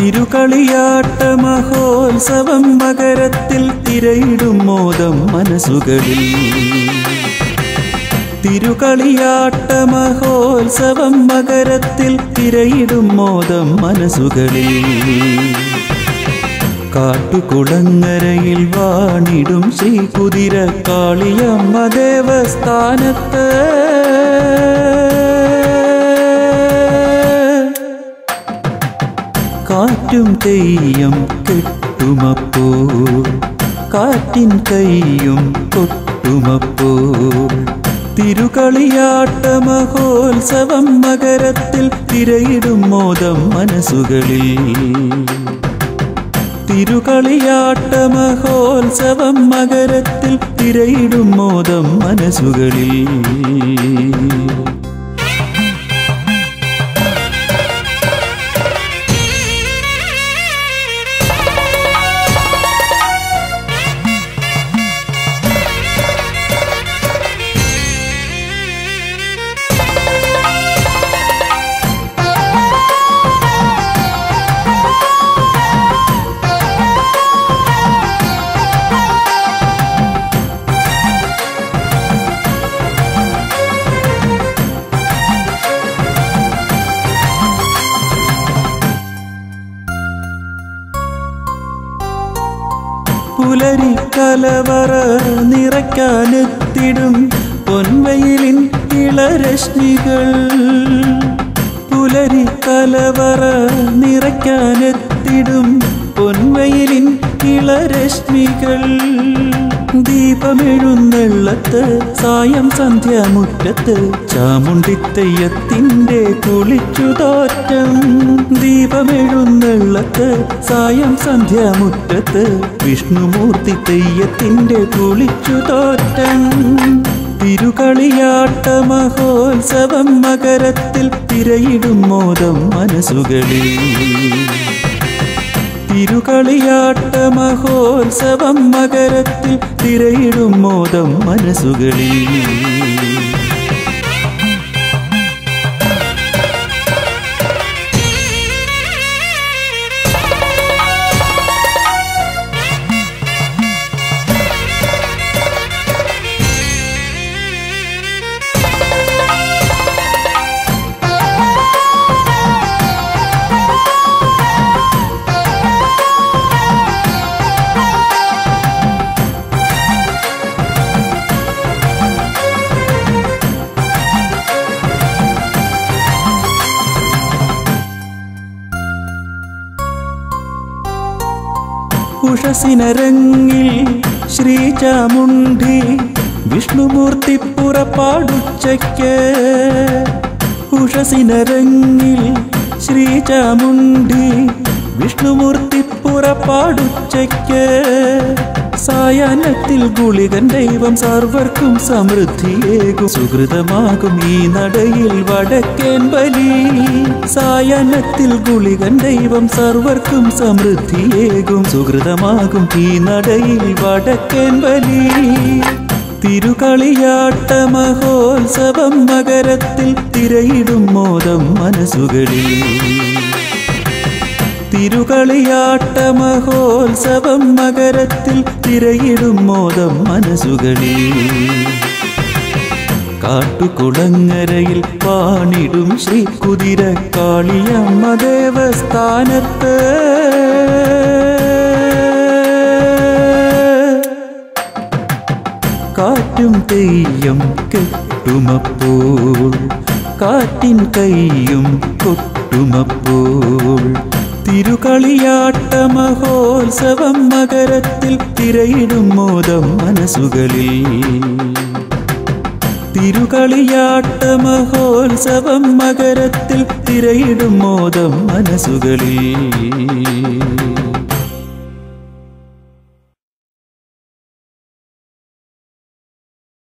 തിരുകളിയാട്ട മഹോത്സവം മകരത്തിൽ തിരയിടും മോദം മനസ്സുകളിൽ തിരുകളിയാട്ട മഹോത്സവം മകരത്തിൽ തിരയിടും മോദം മനസ്സുകളിൽ കാട്ടുകുളങ്ങരയിൽ വാണിടും ശ്രീ കുതിര കാളിയമ്മ ദേവസ്ഥാനത്ത് കാറ്റും തെയ്യം കെട്ടുമപ്പോൾ കാറ്റിൻ കൈയും കൊട്ടുമപ്പോൾ തിരുകളിയാട്ട മഹോത്സവം മകരത്തിൽ തിരയിടും മോദം മനസ്സുകളിൽ തിരുകളിയാട്ട മഹോത്സവം മകരത്തിൽ തിരയിടും മോദം മനസ്സുകളിൽ പുലരി കലവറ നിറയ്ക്കാനെത്തിടും പൊൻവയിലിൻ ഇളരശ്മികൾ പുലരി കലവറ നിറയ്ക്കാനെത്തിടും പൊൻവയിലിൻ ഇളരശ്മികൾ ദീപമെഴുന്നള്ളത്ത് സായം സന്ധ്യാമുറ്റത്ത് ചാമുണ്ടിത്തെയ്യത്തിൻ്റെ കുളിച്ചുതോറ്റം ദീപമെഴുന്നള്ളത്ത് സായം സന്ധ്യാമുറ്റത്ത് വിഷ്ണുമൂർത്തി തെയ്യത്തിൻ്റെ കുളിച്ചുതോറ്റം തിരുകളിയാട്ട മഹോത്സവം മകരത്തിൽ തിരയിടും മോദം മനസ്സുകളിൽ തിരുകളിയാട്ട മഹോത്സവം മകരത്തിൽ തിരയിടും മോദം മനസ്സുകളിൽ ഉഷസിനരങ്ങിൽ ശ്രീചാമുണ്ഡി വിഷ്ണുമൂർത്തി പുറപ്പാടുച്ചയ്ക്ക് ഉഷസിനരങ്ങിൽ ശ്രീചാമുണ്ഡി വിഷ്ണുമൂർത്തി പുറപ്പാടുച്ചയ്ക്ക് സായാഹ്നത്തിൽ ഗുളികൻ ദൈവം സർവർക്കും സമൃദ്ധിയേകും സുഹൃതമാകും ഈ നടയിൽ വടക്കേൻ ബലി സായാഹ്നത്തിൽ ഗുളികൻ ദൈവം സർവർക്കും സമൃദ്ധിയേകും സുഹൃതമാകും ഈ നടയിൽ വടക്കേൻ ബലി തിരുകളിയാട്ട മഹോത്സവം മകരത്തിൽ തിരയിടും മോദം മനസ്സുകളിൽ തിരുകളിയാട്ട മഹോത്സവം മകരത്തിൽ തിരയിടും മോദം മനസ്സുകളിൽ കാട്ടുകുളങ്ങരയിൽ പാണിടും ശ്രീ കുതിര കാളിയമ്മ ദേവസ്ഥാനത്ത് കാറ്റും തെയ്യം കെട്ടുമപ്പോൾ കാറ്റിൻ കൈയും കൊട്ടുമപ്പോൾ തിരുകളിയാട്ട മഹോത്സവം മകരത്തിൽ തിരയിടും മോദം മനസ്സുകളിൽ തിരുകളിയാട്ട മഹോത്സവം മകരത്തിൽ തിരയിടും മോദം മനസ്സുകളിൽ